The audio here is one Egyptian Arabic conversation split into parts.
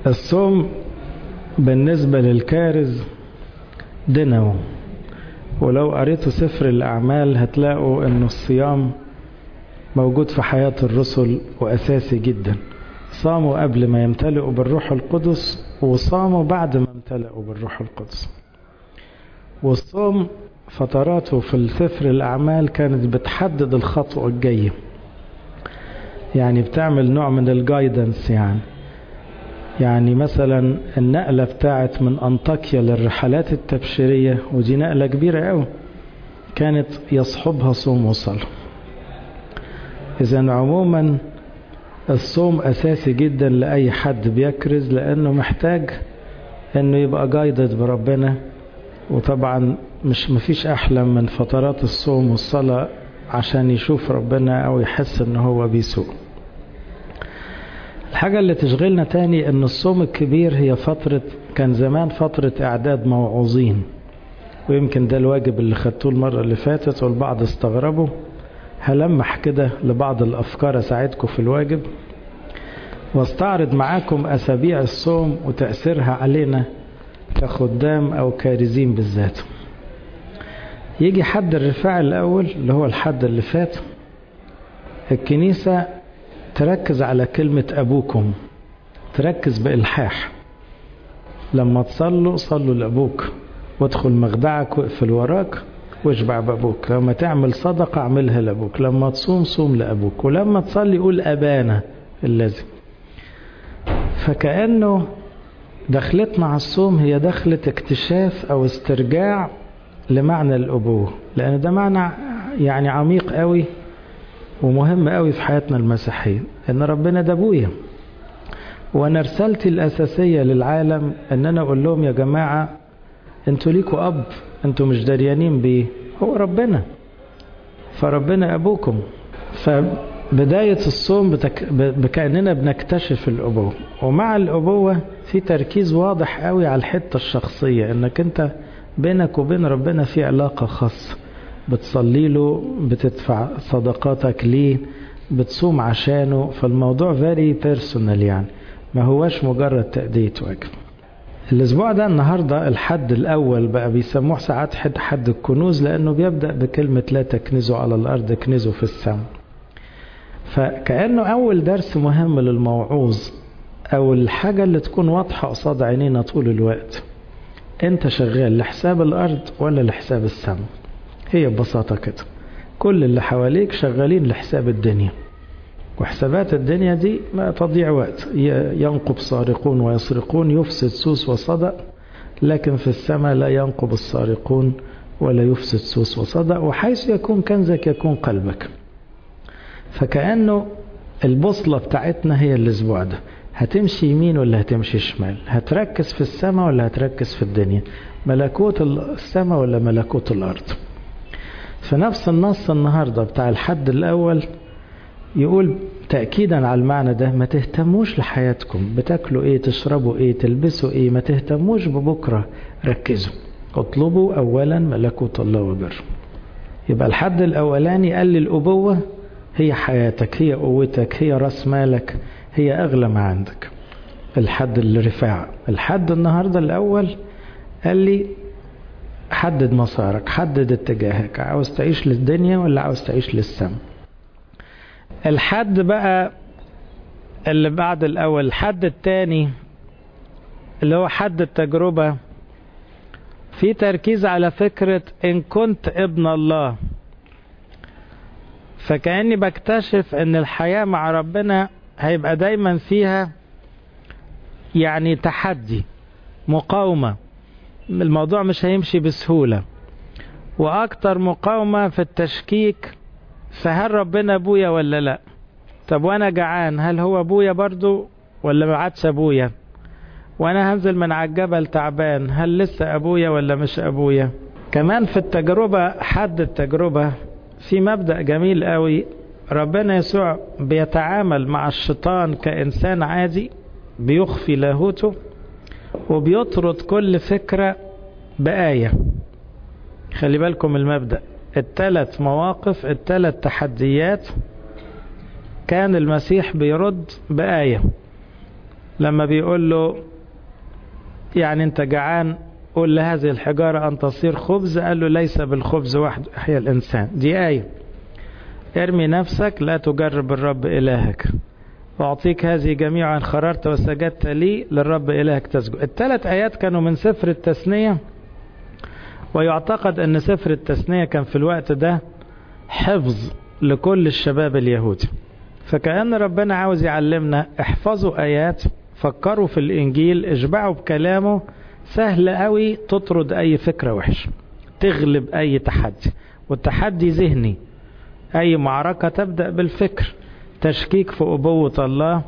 الصوم بالنسبة للكارز دنو ولو قريتوا سفر الأعمال هتلاقوا أن الصيام موجود في حياة الرسل وأساسي جدا صاموا قبل ما يمتلئوا بالروح القدس وصاموا بعد ما امتلئوا بالروح القدس والصوم فتراته في السفر الأعمال كانت بتحدد الخطوة الجاية يعني بتعمل نوع من الجايدنس يعني يعني مثلا النقلة بتاعت من أنطاكيا للرحلات التبشيرية ودي نقلة كبيرة قوي كانت يصحبها صوم وصلاة إذا عموما الصوم أساسي جدا لأي حد بيكرز لأنه محتاج أنه يبقى جايدد بربنا وطبعا مش مفيش أحلى من فترات الصوم والصلاة عشان يشوف ربنا أو يحس أنه هو بيسوق الحاجة اللي تشغلنا تاني أن الصوم الكبير هي فترة كان زمان فترة إعداد موعوظين ويمكن ده الواجب اللي خدتوه المرة اللي فاتت والبعض استغربوا هلمح كده لبعض الأفكار أساعدكم في الواجب واستعرض معاكم أسابيع الصوم وتأثيرها علينا كخدام أو كارزين بالذات يجي حد الرفاع الأول اللي هو الحد اللي فات الكنيسة تركز على كلمة أبوكم تركز بإلحاح لما تصلوا صلوا لأبوك وادخل مخدعك واقفل وراك واشبع بأبوك لما تعمل صدقة اعملها لأبوك لما تصوم صوم لأبوك ولما تصلي قول أبانا الذي فكأنه دخلتنا على الصوم هي دخلة اكتشاف أو استرجاع لمعنى الأبوة لأن ده معنى يعني عميق قوي ومهم قوي في حياتنا المسيحية ان ربنا ده ابويا وانا رسالتي الاساسية للعالم ان انا اقول لهم يا جماعة انتوا ليكوا اب انتوا مش دريانين بيه هو ربنا فربنا ابوكم فبداية الصوم بتك... بكأننا بنكتشف الابوة ومع الابوة في تركيز واضح قوي على الحتة الشخصية انك انت بينك وبين ربنا في علاقة خاصة بتصلي له بتدفع صدقاتك ليه بتصوم عشانه فالموضوع فيري بيرسونال يعني ما هواش مجرد تأدية واجب الاسبوع ده النهاردة الحد الاول بقى بيسموه ساعات حد حد الكنوز لانه بيبدأ بكلمة لا تكنزوا على الارض اكنزوا في السماء فكأنه اول درس مهم للموعوظ او الحاجة اللي تكون واضحة قصاد عينينا طول الوقت انت شغال لحساب الارض ولا لحساب السماء هي ببساطة كده كل اللي حواليك شغالين لحساب الدنيا وحسابات الدنيا دي ما تضيع وقت ينقب سارقون ويسرقون يفسد سوس وصدق لكن في السماء لا ينقب السارقون ولا يفسد سوس وصدق وحيث يكون كنزك يكون قلبك فكأنه البوصلة بتاعتنا هي الأسبوع ده هتمشي يمين ولا هتمشي شمال هتركز في السماء ولا هتركز في الدنيا ملكوت السماء ولا ملكوت الأرض في نفس النص النهاردة بتاع الحد الأول يقول تأكيدا على المعنى ده ما تهتموش لحياتكم بتاكلوا ايه تشربوا ايه تلبسوا ايه ما تهتموش ببكرة ركزوا اطلبوا أولا ملكوت الله وبر يبقى الحد الأولاني قال لي الأبوة هي حياتك هي قوتك هي راس مالك هي أغلى ما عندك الحد الرفاع الحد النهاردة الأول قال لي حدد مسارك حدد اتجاهك عاوز تعيش للدنيا ولا عاوز تعيش للسما الحد بقى اللي بعد الأول الحد الثاني اللي هو حد التجربة في تركيز على فكرة إن كنت ابن الله فكأني بكتشف إن الحياة مع ربنا هيبقى دايما فيها يعني تحدي مقاومة الموضوع مش هيمشي بسهولة وأكتر مقاومة في التشكيك فهل ربنا أبويا ولا لا طب وأنا جعان هل هو أبويا برضو ولا ما عادش أبويا وأنا هنزل من على الجبل تعبان هل لسه أبويا ولا مش أبويا كمان في التجربة حد التجربة في مبدأ جميل قوي ربنا يسوع بيتعامل مع الشيطان كإنسان عادي بيخفي لاهوته وبيطرد كل فكرة بآية خلي بالكم المبدأ الثلاث مواقف الثلاث تحديات كان المسيح بيرد بآية لما بيقول له يعني انت جعان قول لهذه الحجارة أن تصير خبز قال له ليس بالخبز وحده يحيى الإنسان دي آية ارمي نفسك لا تجرب الرب إلهك وأعطيك هذه جميعا خررت وسجدت لي للرب إلهك تسجد الثلاث آيات كانوا من سفر التثنية ويعتقد أن سفر التثنية كان في الوقت ده حفظ لكل الشباب اليهودي فكأن ربنا عاوز يعلمنا احفظوا آيات فكروا في الإنجيل اشبعوا بكلامه سهل قوي تطرد أي فكرة وحشة تغلب أي تحدي والتحدي ذهني أي معركة تبدأ بالفكر تشكيك في أبوة الله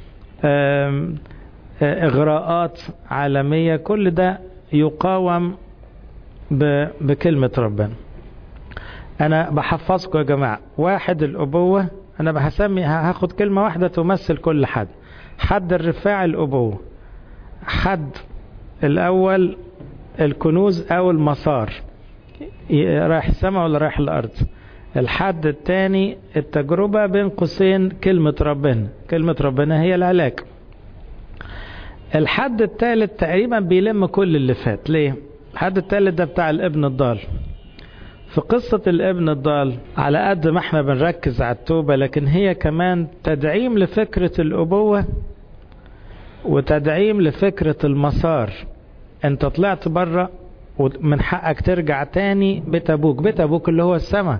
إغراءات عالمية كل ده يقاوم بكلمة ربنا أنا بحفظكم يا جماعة واحد الأبوة أنا بهسمي هاخد كلمة واحدة تمثل كل حد حد الرفاع الأبوة حد الأول الكنوز أو المسار رايح السماء ولا رايح الأرض الحد الثاني التجربة بين قوسين كلمة ربنا كلمة ربنا هي العلاج الحد الثالث تقريبا بيلم كل اللي فات ليه الحد الثالث ده بتاع الابن الضال في قصة الابن الضال على قد ما احنا بنركز على التوبة لكن هي كمان تدعيم لفكرة الأبوة وتدعيم لفكرة المسار انت طلعت بره ومن حقك ترجع تاني بيت ابوك بيت ابوك اللي هو السماء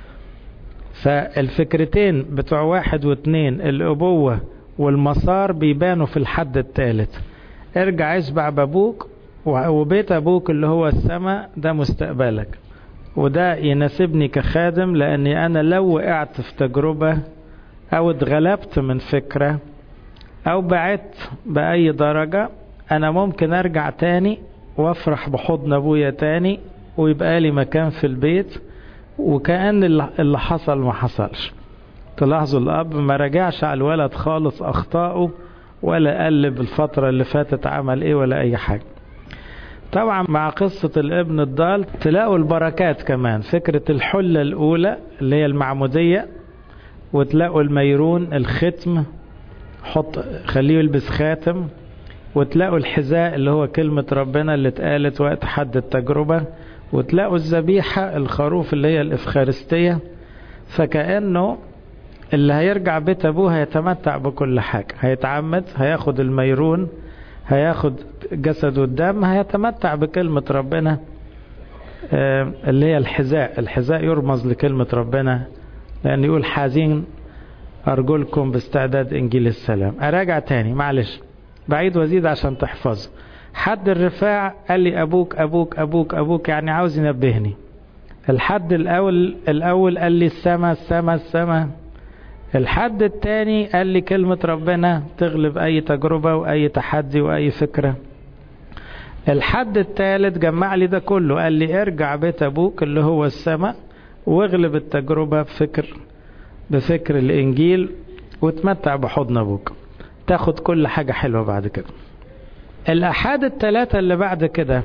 فالفكرتين بتوع واحد واثنين الابوة والمسار بيبانوا في الحد الثالث ارجع اشبع بابوك وبيت ابوك اللي هو السماء ده مستقبلك وده يناسبني كخادم لاني انا لو وقعت في تجربة او اتغلبت من فكرة او بعدت باي درجة انا ممكن ارجع تاني وافرح بحضن ابويا تاني ويبقى لي مكان في البيت وكأن اللي حصل ما حصلش تلاحظوا الاب ما رجعش على الولد خالص اخطائه ولا قلب الفترة اللي فاتت عمل ايه ولا اي حاجة طبعا مع قصة الابن الضال تلاقوا البركات كمان فكرة الحلة الاولى اللي هي المعمودية وتلاقوا الميرون الختم حط خليه يلبس خاتم وتلاقوا الحذاء اللي هو كلمة ربنا اللي اتقالت وقت حد التجربة وتلاقوا الذبيحة الخروف اللي هي الإفخارستية فكأنه اللي هيرجع بيت أبوه هيتمتع بكل حاجة هيتعمد هياخد الميرون هياخد جسد والدم هيتمتع بكلمة ربنا اللي هي الحذاء الحذاء يرمز لكلمة ربنا لأن يقول حازين أرجلكم باستعداد إنجيل السلام أراجع تاني معلش بعيد وزيد عشان تحفظه حد الرفاع قال لي أبوك أبوك أبوك أبوك يعني عاوز ينبهني الحد الأول الأول قال لي السما السما السما الحد الثاني قال لي كلمة ربنا تغلب أي تجربة وأي تحدي وأي فكرة الحد الثالث جمع لي ده كله قال لي ارجع بيت أبوك اللي هو السماء واغلب التجربة بفكر بفكر الإنجيل وتمتع بحضن أبوك تاخد كل حاجة حلوة بعد كده الأحاد الثلاثة اللي بعد كده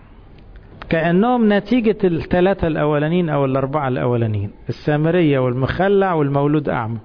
كأنهم نتيجة الثلاثة الأولانيين أو الأربعة الأولانيين السامرية والمخلع والمولود أعمى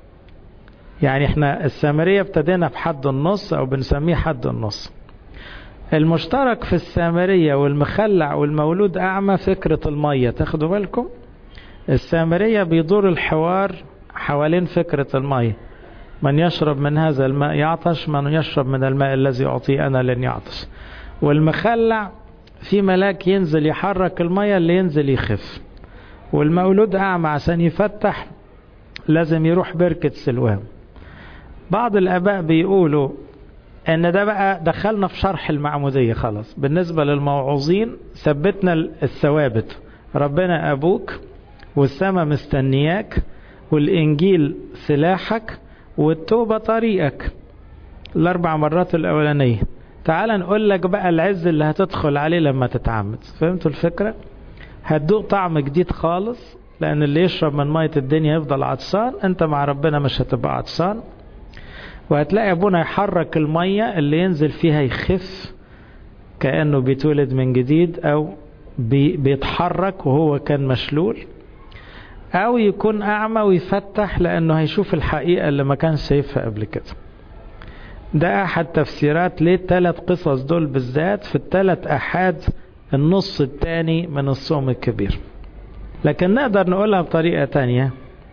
يعني احنا السامرية ابتدينا بحد النص أو بنسميه حد النص المشترك في السامرية والمخلع والمولود أعمى فكرة المية تاخدوا بالكم السامرية بيدور الحوار حوالين فكرة المية من يشرب من هذا الماء يعطش من يشرب من الماء الذي أعطيه أنا لن يعطش والمخلع في ملاك ينزل يحرك المية اللي ينزل يخف والمولود أعمى عشان يفتح لازم يروح بركة سلوان بعض الآباء بيقولوا ان ده بقى دخلنا في شرح المعمودية خلاص بالنسبة للموعوظين ثبتنا الثوابت ربنا أبوك والسماء مستنياك والإنجيل سلاحك والتوبة طريقك الأربع مرات الأولانية تعال نقول لك بقى العز اللي هتدخل عليه لما تتعمد فهمتوا الفكرة هتدوق طعم جديد خالص لأن اللي يشرب من مية الدنيا يفضل عطشان أنت مع ربنا مش هتبقى عطشان وهتلاقي أبونا يحرك المية اللي ينزل فيها يخف كأنه بيتولد من جديد أو بي بيتحرك وهو كان مشلول أو يكون أعمى ويفتح لأنه هيشوف الحقيقة اللي ما كانش شايفها قبل كده ده أحد تفسيرات ليه الثلاث قصص دول بالذات في الثلاث أحاد النص الثاني من الصوم الكبير لكن نقدر نقولها بطريقة تانية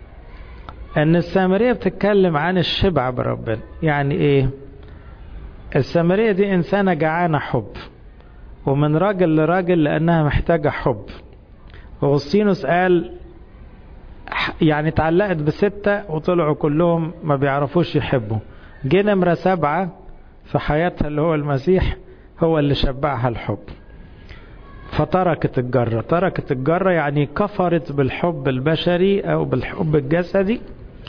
أن السامرية بتتكلم عن الشبع بربنا يعني إيه السامرية دي إنسانة جعانة حب ومن راجل لراجل لأنها محتاجة حب أغسطينوس قال يعني اتعلقت بستة وطلعوا كلهم ما بيعرفوش يحبوا جه نمرة سبعة في حياتها اللي هو المسيح هو اللي شبعها الحب فتركت الجرة تركت الجرة يعني كفرت بالحب البشري أو بالحب الجسدي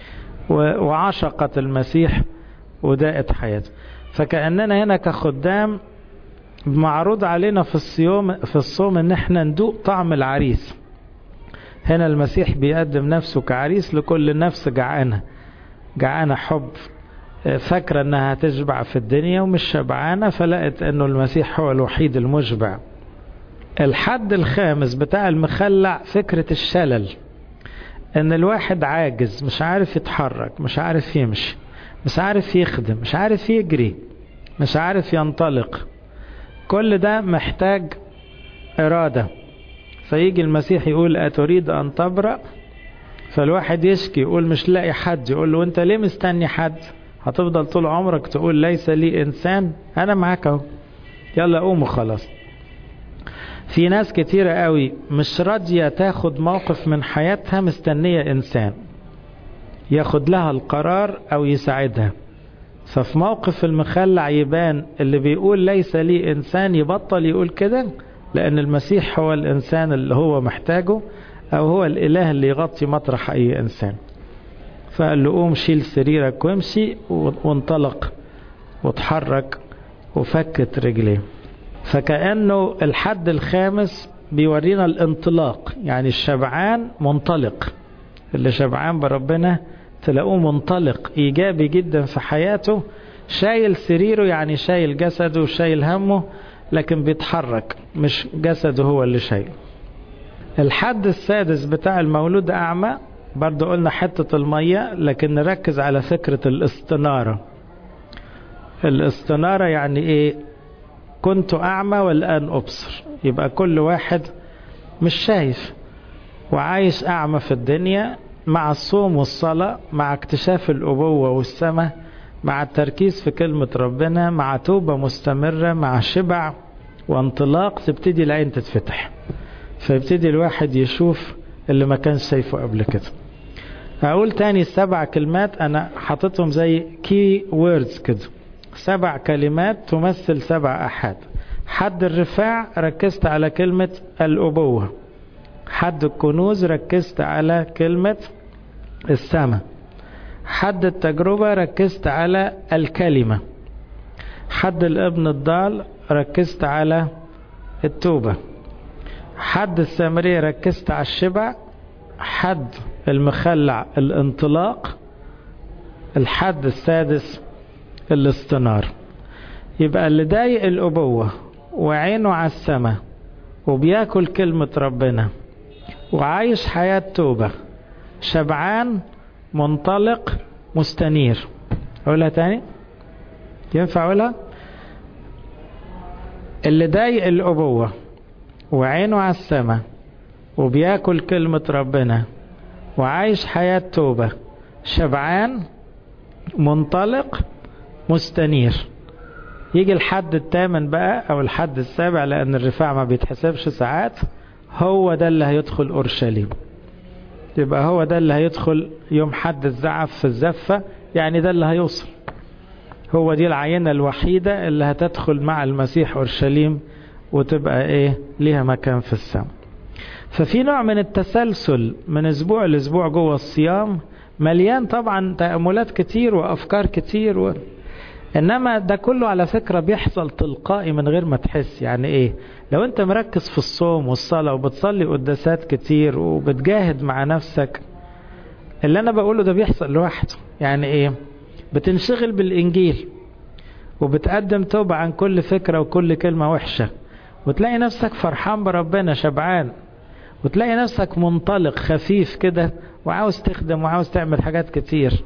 وعشقت المسيح وداءت حياته فكأننا هنا كخدام معروض علينا في الصيام في الصوم ان احنا ندوق طعم العريس هنا المسيح بيقدم نفسه كعريس لكل نفس جعانه جعانه حب فاكره انها تشبع في الدنيا ومش شبعانه فلقت انه المسيح هو الوحيد المشبع الحد الخامس بتاع المخلع فكره الشلل ان الواحد عاجز مش عارف يتحرك مش عارف يمشي مش عارف يخدم مش عارف يجري مش عارف ينطلق كل ده محتاج إرادة فيجي المسيح يقول أتريد أن تبرأ فالواحد يشكي يقول مش لاقي حد يقول له أنت ليه مستني حد هتفضل طول عمرك تقول ليس لي إنسان أنا معاك أهو يلا قوم وخلاص في ناس كتيرة قوي مش راضية تاخد موقف من حياتها مستنية إنسان ياخد لها القرار أو يساعدها ففي موقف المخلع يبان اللي بيقول ليس لي إنسان يبطل يقول كده لأن المسيح هو الإنسان اللي هو محتاجه أو هو الإله اللي يغطي مطرح أي إنسان فقال له قوم شيل سريرك وامشي وانطلق وتحرك وفكت رجليه فكأنه الحد الخامس بيورينا الانطلاق يعني الشبعان منطلق اللي شبعان بربنا تلاقوه منطلق إيجابي جدا في حياته شايل سريره يعني شايل جسده وشايل همه لكن بيتحرك مش جسده هو اللي شايل الحد السادس بتاع المولود أعمى برضو قلنا حتة المية لكن نركز على فكرة الاستنارة الاستنارة يعني ايه كنت أعمى والآن أبصر يبقى كل واحد مش شايف وعايش أعمى في الدنيا مع الصوم والصلاة مع اكتشاف الأبوة والسماء مع التركيز في كلمة ربنا مع توبة مستمرة مع شبع وانطلاق تبتدي العين تتفتح فيبتدي الواحد يشوف اللي ما كانش شايفه قبل كده هقول تاني السبع كلمات أنا حاططهم زي كي ووردز كده سبع كلمات تمثل سبع أحد حد الرفاع ركزت على كلمة الأبوة حد الكنوز ركزت على كلمة السماء حد التجربة ركزت على الكلمة حد الابن الضال ركزت على التوبة حد السامرية ركزت على الشبع حد المخلع الانطلاق الحد السادس الاستنار يبقى اللي ضايق الأبوة وعينه على السماء وبياكل كلمة ربنا وعايش حياة توبة شبعان منطلق مستنير أقولها تاني ينفع أقولها اللي ضايق الأبوة وعينه على السماء وبياكل كلمة ربنا وعايش حياة توبة شبعان منطلق مستنير يجي الحد الثامن بقى او الحد السابع لان الرفاع ما بيتحسبش ساعات هو ده اللي هيدخل اورشليم يبقى هو ده اللي هيدخل يوم حد الزعف في الزفة يعني ده اللي هيوصل هو دي العينة الوحيدة اللي هتدخل مع المسيح اورشليم وتبقى ايه ليها مكان في السماء ففي نوع من التسلسل من اسبوع لاسبوع جوه الصيام مليان طبعا تأملات كتير وافكار كتير و... انما ده كله على فكرة بيحصل تلقائي من غير ما تحس يعني ايه لو انت مركز في الصوم والصلاة وبتصلي قداسات كتير وبتجاهد مع نفسك اللي انا بقوله ده بيحصل لوحده يعني ايه بتنشغل بالانجيل وبتقدم توبة عن كل فكرة وكل كلمة وحشة وتلاقي نفسك فرحان بربنا شبعان وتلاقي نفسك منطلق خفيف كده وعاوز تخدم وعاوز تعمل حاجات كتير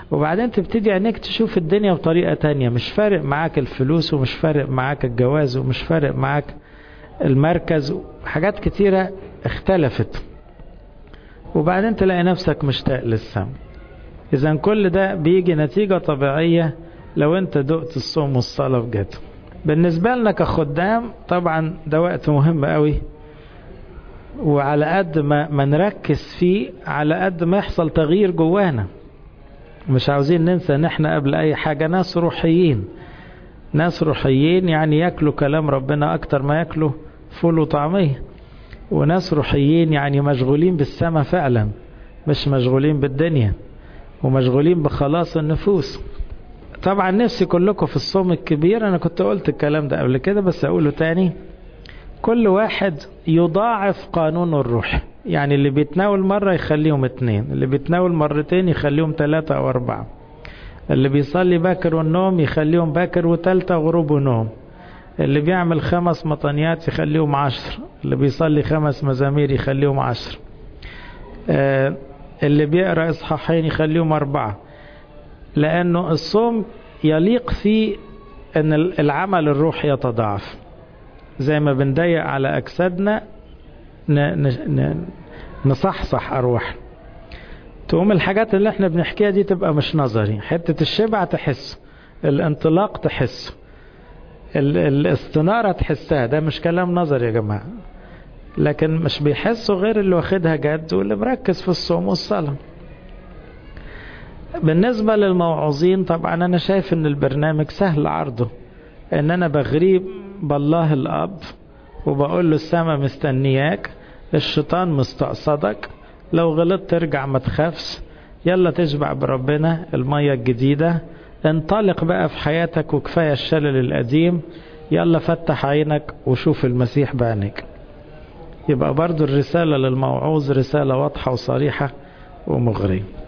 وبعدين تبتدي عينيك تشوف الدنيا بطريقة تانية مش فارق معاك الفلوس ومش فارق معاك الجواز ومش فارق معاك المركز حاجات كتيرة اختلفت وبعدين تلاقي نفسك مشتاق للسما إذا كل ده بيجي نتيجة طبيعية لو أنت دقت الصوم والصلاة بجد بالنسبة لنا كخدام طبعا ده وقت مهم قوي وعلى قد ما, ما نركز فيه على قد ما يحصل تغيير جوانا مش عاوزين ننسى ان احنا قبل اي حاجة ناس روحيين ناس روحيين يعني ياكلوا كلام ربنا اكتر ما ياكلوا فول وطعمية وناس روحيين يعني مشغولين بالسماء فعلا مش مشغولين بالدنيا ومشغولين بخلاص النفوس طبعا نفسي كلكم في الصوم الكبير انا كنت قلت الكلام ده قبل كده بس اقوله تاني كل واحد يضاعف قانون الروح يعني اللي بيتناول مرة يخليهم اتنين اللي بيتناول مرتين يخليهم تلاتة او اربعة اللي بيصلي باكر والنوم يخليهم باكر وتالتة غروب ونوم اللي بيعمل خمس مطنيات يخليهم عشر اللي بيصلي خمس مزامير يخليهم عشر آه اللي بيقرأ إصحاحين يخليهم أربعة لأنه الصوم يليق فيه أن العمل الروحي يتضاعف زي ما بنضيق على أجسادنا نصحصح أرواحنا تقوم الحاجات اللي احنا بنحكيها دي تبقى مش نظري حتة الشبع تحس الانطلاق تحس الاستنارة تحسها ده مش كلام نظري يا جماعة لكن مش بيحسوا غير اللي واخدها جد واللي مركز في الصوم والصلاة بالنسبة للموعظين طبعا أنا شايف أن البرنامج سهل عرضه أن أنا بغريب بالله الأب وبقول له السما مستنياك الشيطان مستقصدك لو غلطت ترجع ما تخافش يلا تشبع بربنا المية الجديدة انطلق بقى في حياتك وكفاية الشلل القديم يلا فتح عينك وشوف المسيح بعينك يبقى برضو الرسالة للموعوظ رسالة واضحة وصريحة ومغرية